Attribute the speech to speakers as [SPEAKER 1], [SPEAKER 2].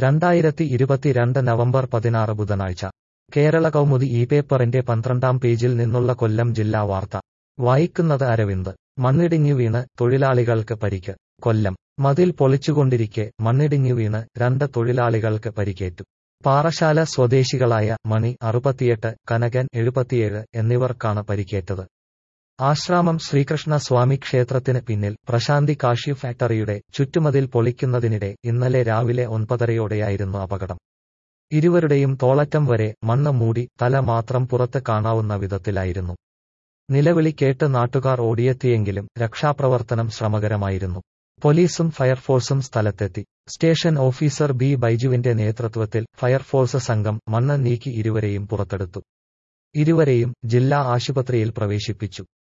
[SPEAKER 1] രണ്ടായിരത്തി ഇരുപത്തിരണ്ട് നവംബർ പതിനാറ് ബുധനാഴ്ച കേരള കൗമുദി ഈ പേപ്പറിന്റെ പന്ത്രണ്ടാം പേജിൽ നിന്നുള്ള കൊല്ലം ജില്ലാ വാർത്ത വായിക്കുന്നത് അരവിന്ദ് മണ്ണിടിഞ്ഞു വീണ് തൊഴിലാളികൾക്ക് പരിക്ക് കൊല്ലം മതിൽ പൊളിച്ചുകൊണ്ടിരിക്കെ മണ്ണിടിഞ്ഞു വീണ് രണ്ട് തൊഴിലാളികൾക്ക് പരിക്കേറ്റു പാറശാല സ്വദേശികളായ മണി അറുപത്തിയെട്ട് കനകൻ എഴുപത്തിയേഴ് എന്നിവർക്കാണ് പരിക്കേറ്റത് ആശ്രാമം ശ്രീകൃഷ്ണ സ്വാമി ക്ഷേത്രത്തിന് പിന്നിൽ പ്രശാന്തി കാഷ്യു ഫാക്ടറിയുടെ ചുറ്റുമതിൽ പൊളിക്കുന്നതിനിടെ ഇന്നലെ രാവിലെ ഒൻപതരയോടെയായിരുന്നു അപകടം ഇരുവരുടെയും തോളറ്റം വരെ മണ്ണ് മൂടി തല മാത്രം പുറത്ത് കാണാവുന്ന വിധത്തിലായിരുന്നു നിലവിളി കേട്ട് നാട്ടുകാർ ഓടിയെത്തിയെങ്കിലും രക്ഷാപ്രവർത്തനം ശ്രമകരമായിരുന്നു പോലീസും ഫയർഫോഴ്സും സ്ഥലത്തെത്തി സ്റ്റേഷൻ ഓഫീസർ ബി ബൈജുവിന്റെ നേതൃത്വത്തിൽ ഫയർഫോഴ്സ് സംഘം മണ്ണ് നീക്കി ഇരുവരെയും പുറത്തെടുത്തു ഇരുവരെയും ജില്ലാ ആശുപത്രിയിൽ പ്രവേശിപ്പിച്ചു